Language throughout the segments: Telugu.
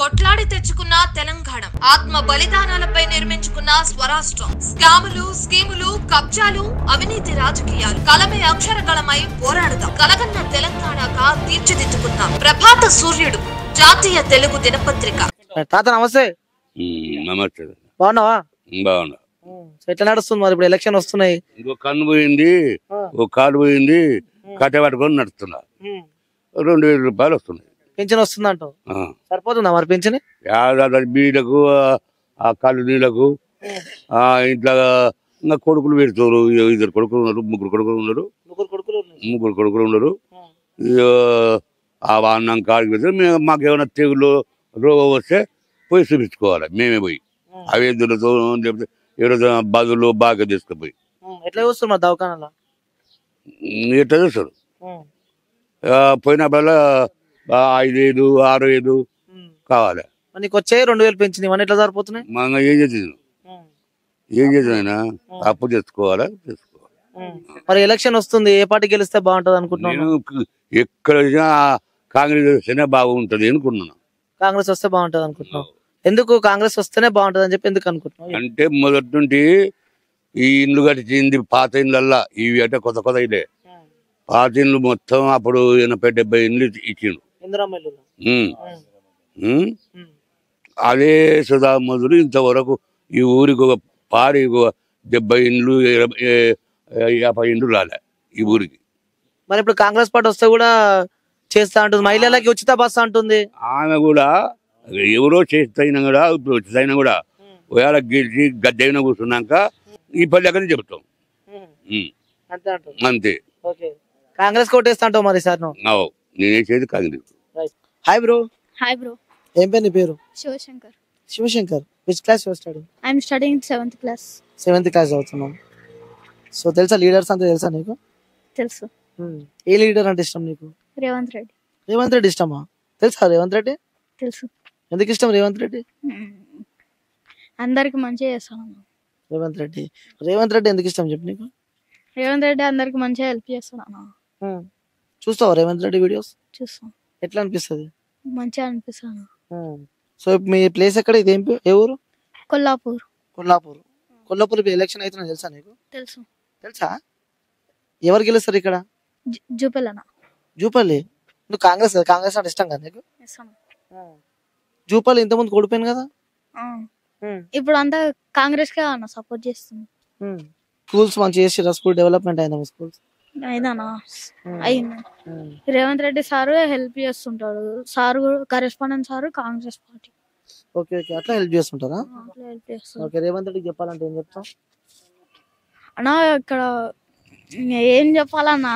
కొట్లాడి తెచ్చుకున్న తెలంగాణ ఆత్మ బలిదానాలపై నిర్మించుకున్న స్వరాష్ట్రం స్కాములు స్కీములు కబ్జాలు అవినీతి రాజకీయాలు కలమే అక్షరగళమై పోరాడుదాం కలగన్న తెలంగాణగా తీర్చిదిద్దుకుందాం ప్రభాత సూర్యుడు జాతీయ తెలుగు దినపత్రిక తాత నమస్తే ఉమ్, నమస్తే బాగున్నావా బాగున్నా సో ఎట్లా నడుస్తుంది మరి ఇప్పుడు ఎలక్షన్ వస్తున్నాయి ఇంకో కన్ను పోయింది ఓ కాలు పోయింది కట్టె పట్టుకొని నడుస్తున్నా రెండు వేల రూపాయలు వస్తున్నాయి పెన్షన్ వస్తుందంటావు ఆ. సరిపోతుందా మరి పెన్షన్ యాదాది బీడకు ఆ- ఆ కళ్ళు నీళ్ళకు ఆ ఇంట్లో ఇంకా కొడుకులు పెడతారు ఇద్దరు కొడుకులు ఉన్నారు ముగ్గురు కొడుకులు ఉన్నారు ముగ్గురు కొడుకులు ఉన్నాయి. ముగ్గురు కొడుకులు ఉన్నారు ఇక ఆ అన్నం కాడికి పెడితే మేము మాకు ఏమైనా తెగులు రోగం వస్తే పోయి చూపించుకోవాలి మేమే పోయి అవి ఎద్దులతో లేకపోతే ఎవరైతే బదులు బాగా తీసుకుపోయి ఉమ్, ఎట్లా చూస్తారు మరి దవాఖానలో ఎట్లా చూస్తారు ఆ, పోయినప్పుడల్లా ఆ, ఐదు ఐదు ఆరు ఐదు కావాలి మరి నీకు వచ్చే రెండు వేలు పెన్షన్ ఇవన్నీ ఎట్లా సరిపోతున్నాయి మనం ఏం చేసింది ఏం చేసినా అప్పు తెచ్చుకోవాలా తెచ్చుకోవాలి మరి ఎలక్షన్ వస్తుంది ఏ పార్టీ గెలిస్తే బాగుంటది అనుకుంటున్నాను నేను క- ఎక్కడ చూసినా కాంగ్రెస్ వస్తేనే బాగుంటది అనుకున్నాను కాంగ్రెస్ వస్తే బాగుంటది అనుకుంటున్నావు ఎందుకు కాంగ్రెస్ వస్తేనే బాగుంటది అని చెప్పి ఎందుకు అనుకుంటున్నావు అంటే మొదటి నుండి ఈ ఇండ్లు కట్టింది పాత ఇండ్లల్లా ఇవి అంటే కొత్త కొత్త ఇదే పాత ఇండ్లు మొత్తం అప్పుడు ఎనభై డెబ్బై ఇండ్లు ఇచ్చిండు ఇందిరమ్మ ఇల్లు ఉమ్. ఉమ్. అదే సుధా మధురు ఇంతవరకు ఈ ఊరికి ఒక పారి ఒక డెబ్బై ఇండ్లు ఇరవై- ఏ- యాభై ఇండ్లు రాలే ఈ ఊరికి మరి ఇప్పుడు కాంగ్రెస్ పార్టీ వస్తే కూడా చేస్తా అంటుంది మహిళలకి ఉచిత బస్సు అంటుంది ఆమె కూడా ఎవరో చేస్తైనా కూడా ఇప్పుడు వచ్చేదైనా కూడా ఒకవేళ గెలిచి గద్దెన కూర్చున్నాక ఈ పల్లె ఎక్కడి చెప్తాం ఉమ్. అంతే అంటుంది అంతే ఓకే కాంగ్రెస్ కోటేస్తా అంటావు మరి సార్ నువ్వు అవు నేనేసేది Congress hi bro hi bro ఏం పేరు నీ పేరు Shivashankar Shivashankar which class study I'm studying seventh class seventh class చదువుతున్నాం సో తెలుసా లీడర్స్ అంతా తెలుసా నీకు తెలుసు Hmm. ఏ లీడర్ అంటే ఇష్టం నీకు రేవంత్ రెడ్డి రేవంత్ రెడ్డి ఇష్టమా తెలుసా రేవంత్ రెడ్డి తెలుసు ఎందుకు ఇష్టం రేవంత్ రెడ్డి మ్మ్. అందరికి మంచిగా చేస్తాను రేవంత్ రెడ్డి రేవంత్ రెడ్డి ఎందుకు ఇష్టం చెప్పు నీకు రేవంత్ రెడ్డి అందరికి మంచిగా హెల్ప్ చేస్తాను చూస్తావా రేవంత్ రెడ్డి వీడియోస్ చూస్తాం ఎట్లా అనిపిస్తుంది మంచిగా అనిపిస్తాను సో మీ ప్లేస్ ఎక్కడ ఇది ఏం పే- ఏ ఊరు కొల్లాపూర్ కొల్లాపూర్ కొల్లాపూర్ ఇప్పుడు ఎలక్షన్ అవుతున్నా తెలుసా నీకు తెలుసు తెలుసా ఎవరు గెలుస్తారు ఇక్కడ జు- జూపెలన జూపల్లి నువ్వు కాంగ్రెస్ కదా కాంగ్రెస్ అంటే ఇష్టం కదా నీకు ఇస్తాను జూపల్లి ఇంతకుముందు ఓడిపోయింది కదా ఆ. ఇప్పుడు అంతా కాంగ్రెస్ కే అన్న సపోర్ట్ చేస్తుంది స్కూల్స్ మంచి చేసి స్కూల్ డెవలప్మెంట్ అయిందా మీ స్కూల్స్ అయిదానా అయింది రేవంత్ రెడ్డి సారు హెల్ప్ చేస్తుంటాడు sir correspondent sir Congress party okay okay అట్లా హెల్ప్ చేస్తుంటారా అట్లా హెల్ప్ చేస్తుంది ఓకే రేవంత్ రెడ్డికి చెప్పాలంటే ఏం చెప్తాం అన్నా ఇక్కడ ఏం చెప్పాలన్నా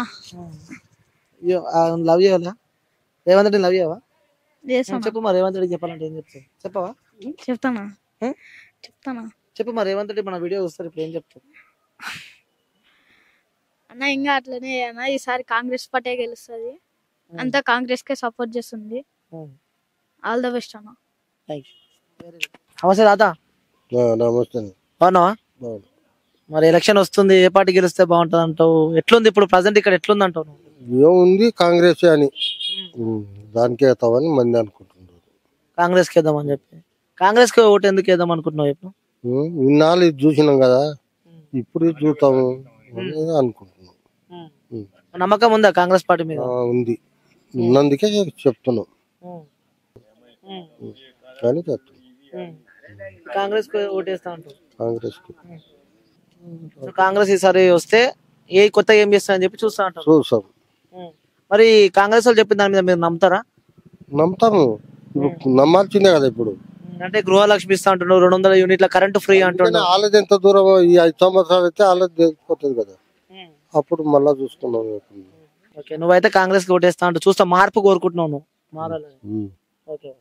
లవ్ చేయాలా రేవంత్ రెడ్డి లవ్ చేయవా చేస్తాను చెప్పు మరి రేవంత్ రెడ్డికి చెప్పాలంటే ఏం చెప్తావు చెప్పవా చెప్తానా హ్మ్? చెప్తానా చెప్పు మరి రేవంత్ రెడ్డి మన వీడియో చూస్తారు ఇప్పుడు ఏం చెప్తావు అన్న ఇంకా అట్లనే అన్న ఈసారి కాంగ్రెస్ పార్టీ గెలుస్తుంది అంతా కాంగ్రెస్ కే సపోర్ట్ చేస్తుంది ఆల్ ద బెస్ట్ అన్న థ్యాంక్ యూ నమస్తే తాత నమస్తే బాగున్నావా బాగున్నా. మరి ఎలక్షన్ వస్తుంది ఏ పార్టీ గెలిస్తే బాగుంటుంది అంటావు ఎట్లుంది ఇప్పుడు ప్రజెంట్ ఇక్కడ ఎట్లుంది అంటావు నువ్వు? ఏముంది కాంగ్రెస్ అని ఉమ్, దానికే వేస్తామని మంది అనుకుంటున్నారు కాంగ్రెస్ కి వేద్దామని చెప్పి కాంగ్రెస్ కి ఓటు ఎందుకు వేద్దాం అనుకుంటున్నావు ఇప్పుడు ఉమ్, ఇన్నాళ్ళు ఇది చూసినాం కదా ఇప్పుడు ఇది చూస్తాము అని అనుకుంటున్నాం ఉమ్. నమ్మకం ఉందా కాంగ్రెస్ పార్టీ మీద ఆ, ఉంది ఉన్నందుకే చెప్తున్నాం ఉమ్, కానీ చెప్తున్నాం కాంగ్రెస్ కి ఓటు వేస్తా అంటావు కాంగ్రెస్ కి సో కాంగ్రెస్ ఈసారి వస్తే ఏ కొత్త ఏం చేస్తా అని చెప్పి చూస్తా అంటారు చూస్తాం మరి కాంగ్రెస్ వాళ్ళు చెప్పిన దాని మీద మీరు నమ్ముతారా నమ్ముతాము ఇప్పుడు నమ్మాల్సిందే కదా ఇప్పుడు అంటే గృహలక్ష్మి ఇస్తా అంటున్నారు రెండు వందల యూనిట్ల కరెంట్ ఫ్రీ కానీ అంటున్నారు వాళ్ళది ఎంత దూరం ఈ ఐదు సంవత్సరాలు అయితే వాళ్ళది తెలిసిపోతుంది కదా అప్పుడు మళ్ళా చూసుకున్నాం ఓకే నువ్వైతే కాంగ్రెస్ కి ఓటేస్తా అంటూ చూస్తా మార్పు కోరుకుంటున్నావు నువ్వు మారాలని ఉమ్. ఓకే